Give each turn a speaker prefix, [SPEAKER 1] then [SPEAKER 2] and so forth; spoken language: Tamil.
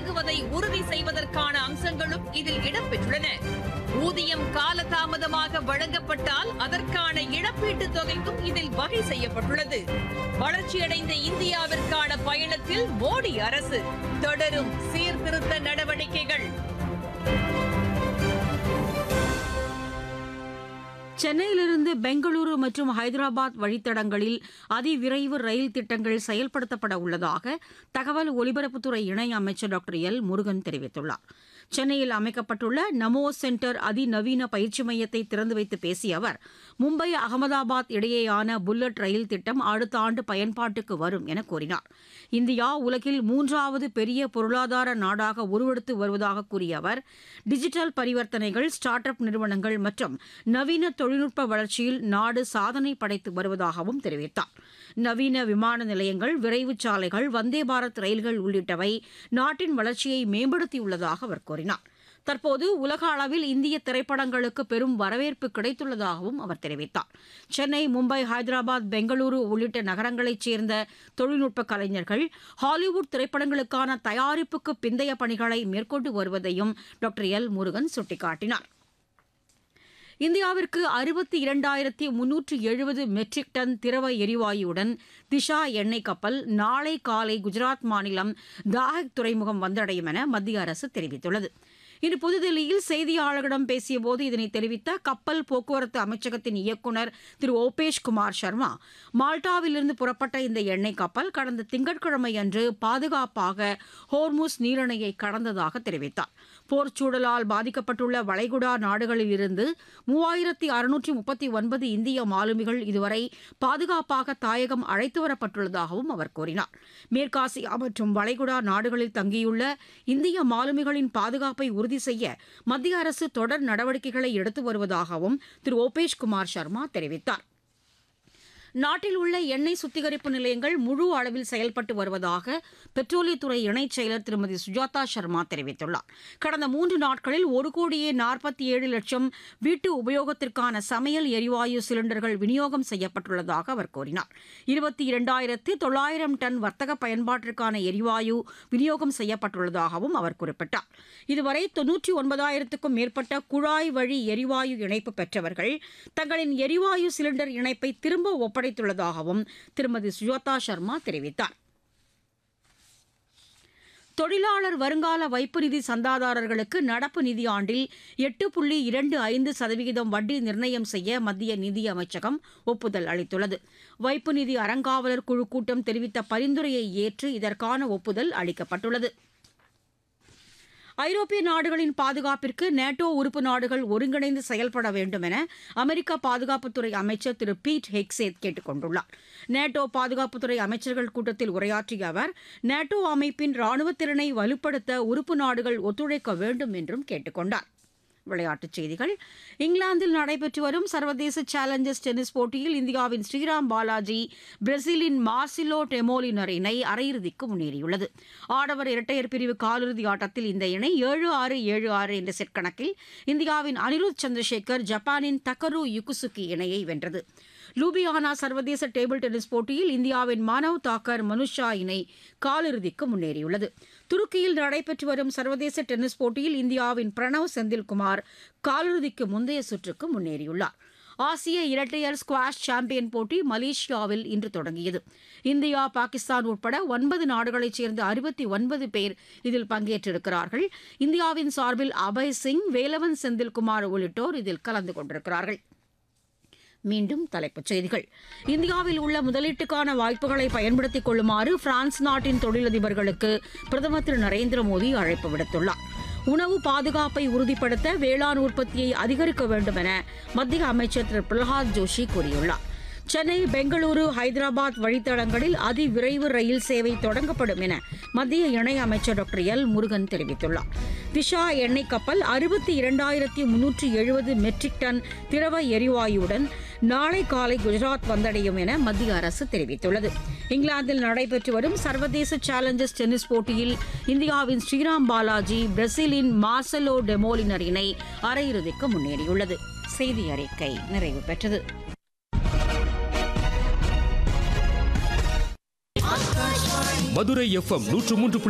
[SPEAKER 1] வழங்குவதை உறுதி செய்வதற்கான அம்சங்களும் இதில் இடம்பெற்றுள்ளன ஊதியம் காலதாமதமாக வழங்கப்பட்டால் அதற்கான இழப்பீட்டுத் தொகைக்கும் இதில் வகை செய்யப்பட்டுள்ளது வளர்ச்சியடைந்த இந்தியாவிற்கான பயணத்தில் மோடி அரசு தொடரும் சீர்திருத்த நடவடிக்கைகள்
[SPEAKER 2] சென்னையிலிருந்து பெங்களூரு மற்றும் ஹைதராபாத் வழித்தடங்களில் அதிவிரைவு ரயில் திட்டங்கள் செயல்படுத்தப்பட உள்ளதாக தகவல் ஒலிபரப்புத்துறை இணை அமைச்சர் டாக்டர் எல் முருகன் தெரிவித்துள்ளார் சென்னையில் அமைக்கப்பட்டுள்ள நமோ சென்டர் அதிநவீன பயிற்சி மையத்தை திறந்து வைத்து பேசிய அவர் மும்பை அகமதாபாத் இடையேயான புல்லட் ரயில் திட்டம் அடுத்த ஆண்டு பயன்பாட்டுக்கு வரும் என கூறினார் இந்தியா உலகில் மூன்றாவது பெரிய பொருளாதார நாடாக உருவெடுத்து வருவதாக கூறிய அவர் டிஜிட்டல் பரிவர்த்தனைகள் ஸ்டார்ட் அப் நிறுவனங்கள் மற்றும் நவீன தொழில்நுட்ப வளர்ச்சியில் நாடு சாதனை படைத்து வருவதாகவும் தெரிவித்தார் நவீன விமான நிலையங்கள் விரைவுச் சாலைகள் வந்தே பாரத் ரயில்கள் உள்ளிட்டவை நாட்டின் வளர்ச்சியை மேம்படுத்தியுள்ளதாக அவர் கூறினார் தற்போது உலக அளவில் இந்திய திரைப்படங்களுக்கு பெரும் வரவேற்பு கிடைத்துள்ளதாகவும் அவர் தெரிவித்தார் சென்னை மும்பை ஹைதராபாத் பெங்களூரு உள்ளிட்ட நகரங்களைச் சேர்ந்த தொழில்நுட்ப கலைஞர்கள் ஹாலிவுட் திரைப்படங்களுக்கான தயாரிப்புக்கு பிந்தைய பணிகளை மேற்கொண்டு வருவதையும் டாக்டர் எல் முருகன் சுட்டிக்காட்டினார் இந்தியாவிற்கு அறுபத்தி இரண்டாயிரத்தி முன்னூற்று எழுபது மெட்ரிக் டன் திரவ எரிவாயுடன் திஷா எண்ணெய் கப்பல் நாளை காலை குஜராத் மாநிலம் தாஹக் துறைமுகம் வந்தடையும் என மத்திய அரசு தெரிவித்துள்ளது இன்று புதுதில்லியில் செய்தியாளர்களிடம் பேசியபோது இதனை தெரிவித்த கப்பல் போக்குவரத்து அமைச்சகத்தின் இயக்குநர் திரு ஓபேஷ் குமார் சர்மா மால்டாவிலிருந்து புறப்பட்ட இந்த எண்ணெய் கப்பல் கடந்த திங்கட்கிழமை அன்று பாதுகாப்பாக ஹோர்முஸ் நீரிணையை கடந்ததாக தெரிவித்தார் போர்ச்சூழலால் பாதிக்கப்பட்டுள்ள வளைகுடா நாடுகளில் இருந்து மூவாயிரத்தி அறுநூற்றி முப்பத்தி ஒன்பது இந்திய மாலுமிகள் இதுவரை பாதுகாப்பாக தாயகம் அழைத்து வரப்பட்டுள்ளதாகவும் அவர் கூறினார் மேற்காசியா மற்றும் வளைகுடா நாடுகளில் தங்கியுள்ள இந்திய மாலுமிகளின் பாதுகாப்பை உறுதி செய்ய மத்திய அரசு தொடர் நடவடிக்கைகளை எடுத்து வருவதாகவும் திரு ஓபேஷ் குமார் சர்மா தெரிவித்தார் நாட்டில் உள்ள எண்ணெய் சுத்திகரிப்பு நிலையங்கள் முழு அளவில் செயல்பட்டு வருவதாக பெட்ரோலியத்துறை இணைச் செயலர் திருமதி சுஜாதா சர்மா தெரிவித்துள்ளார் கடந்த மூன்று நாட்களில் ஒரு கோடியே நாற்பத்தி ஏழு லட்சம் வீட்டு உபயோகத்திற்கான சமையல் எரிவாயு சிலிண்டர்கள் விநியோகம் செய்யப்பட்டுள்ளதாக அவர் கூறினார் இருபத்தி இரண்டாயிரத்து தொள்ளாயிரம் டன் வர்த்தக பயன்பாட்டிற்கான எரிவாயு விநியோகம் செய்யப்பட்டுள்ளதாகவும் அவர் குறிப்பிட்டார் இதுவரை தொன்னூற்றி ஒன்பதாயிரத்துக்கும் மேற்பட்ட குழாய் வழி எரிவாயு இணைப்பு பெற்றவர்கள் தங்களின் எரிவாயு சிலிண்டர் இணைப்பை திரும்ப ஒப்படைத்துள்ளதாகவும் திருமதி சுஜாதா சர்மா தெரிவித்தார் தொழிலாளர் வருங்கால வைப்பு நிதி சந்தாதாரர்களுக்கு நடப்பு நிதியாண்டில் எட்டு புள்ளி இரண்டு ஐந்து சதவிகிதம் வட்டி நிர்ணயம் செய்ய மத்திய நிதி அமைச்சகம் ஒப்புதல் அளித்துள்ளது வைப்பு நிதி அறங்காவலர் குழு கூட்டம் தெரிவித்த பரிந்துரையை ஏற்று இதற்கான ஒப்புதல் அளிக்கப்பட்டுள்ளது ஐரோப்பிய நாடுகளின் பாதுகாப்பிற்கு நேட்டோ உறுப்பு நாடுகள் ஒருங்கிணைந்து செயல்பட வேண்டும் என அமெரிக்க பாதுகாப்புத்துறை அமைச்சர் திரு பீட் ஹெக்சேத் கேட்டுக் கொண்டுள்ளார் நேட்டோ பாதுகாப்புத்துறை அமைச்சர்கள் கூட்டத்தில் உரையாற்றிய அவர் நேட்டோ அமைப்பின் ராணுவ திறனை வலுப்படுத்த உறுப்பு நாடுகள் ஒத்துழைக்க வேண்டும் என்றும் கேட்டுக் கொண்டார் விளையாட்டுச் செய்திகள் இங்கிலாந்தில் நடைபெற்று வரும் சர்வதேச சேலஞ்சர்ஸ் டென்னிஸ் போட்டியில் இந்தியாவின் ஸ்ரீராம் பாலாஜி பிரேசிலின் மார்சிலோ டெமோலினர் இணை அரையிறுதிக்கு முன்னேறியுள்ளது ஆடவர் இரட்டையர் பிரிவு காலிறுதி ஆட்டத்தில் இந்த இணை ஏழு ஆறு ஏழு ஆறு என்ற செட் கணக்கில் இந்தியாவின் அனிருத் சந்திரசேகர் ஜப்பானின் தக்கரு யுகுசுகி இணையை வென்றது லூபியானா சர்வதேச டேபிள் டென்னிஸ் போட்டியில் இந்தியாவின் மானவ் தாக்கர் மனுஷா இணை காலிறுதிக்கு முன்னேறியுள்ளது துருக்கியில் நடைபெற்று வரும் சர்வதேச டென்னிஸ் போட்டியில் இந்தியாவின் பிரணவ் செந்தில்குமார் காலிறுதிக்கு முந்தைய சுற்றுக்கு முன்னேறியுள்ளார் ஆசிய இரட்டையர் ஸ்குவாஷ் சாம்பியன் போட்டி மலேசியாவில் இன்று தொடங்கியது இந்தியா பாகிஸ்தான் உட்பட ஒன்பது நாடுகளைச் சேர்ந்த அறுபத்தி ஒன்பது பேர் இதில் பங்கேற்றிருக்கிறார்கள் இந்தியாவின் சார்பில் அபய் சிங் வேலவன் செந்தில்குமார் உள்ளிட்டோர் இதில் கலந்து கொண்டிருக்கிறார்கள் மீண்டும் தலைப்புச் செய்திகள் இந்தியாவில் உள்ள முதலீட்டுக்கான வாய்ப்புகளை பயன்படுத்திக் கொள்ளுமாறு பிரான்ஸ் நாட்டின் தொழிலதிபர்களுக்கு பிரதமர் திரு நரேந்திர மோடி அழைப்பு விடுத்துள்ளார் உணவு பாதுகாப்பை உறுதிப்படுத்த வேளாண் உற்பத்தியை அதிகரிக்க வேண்டும் என மத்திய அமைச்சர் திரு பிரகலாத் ஜோஷி கூறியுள்ளார் சென்னை பெங்களூரு ஹைதராபாத் வழித்தடங்களில் அதிவிரைவு ரயில் சேவை தொடங்கப்படும் என மத்திய இணையமைச்சர் டாக்டர் எல் முருகன் தெரிவித்துள்ளார் திஷா எண்ணெய் கப்பல் அறுபத்தி இரண்டாயிரத்தி முன்னூற்றி எழுபது மெட்ரிக் டன் திரவ எரிவாயுடன் நாளை காலை குஜராத் வந்தடையும் என மத்திய அரசு தெரிவித்துள்ளது இங்கிலாந்தில் நடைபெற்று வரும் சர்வதேச சேலஞ்சர்ஸ் டென்னிஸ் போட்டியில் இந்தியாவின் ஸ்ரீராம் பாலாஜி பிரேசிலின் மார்சலோ டெமோலினர் இணை அரையிறுதிக்கு முன்னேறியுள்ளது செய்தி அறிக்கை நிறைவு பெற்றது
[SPEAKER 3] மதுரை எஃப்எம் நூற்று மூன்று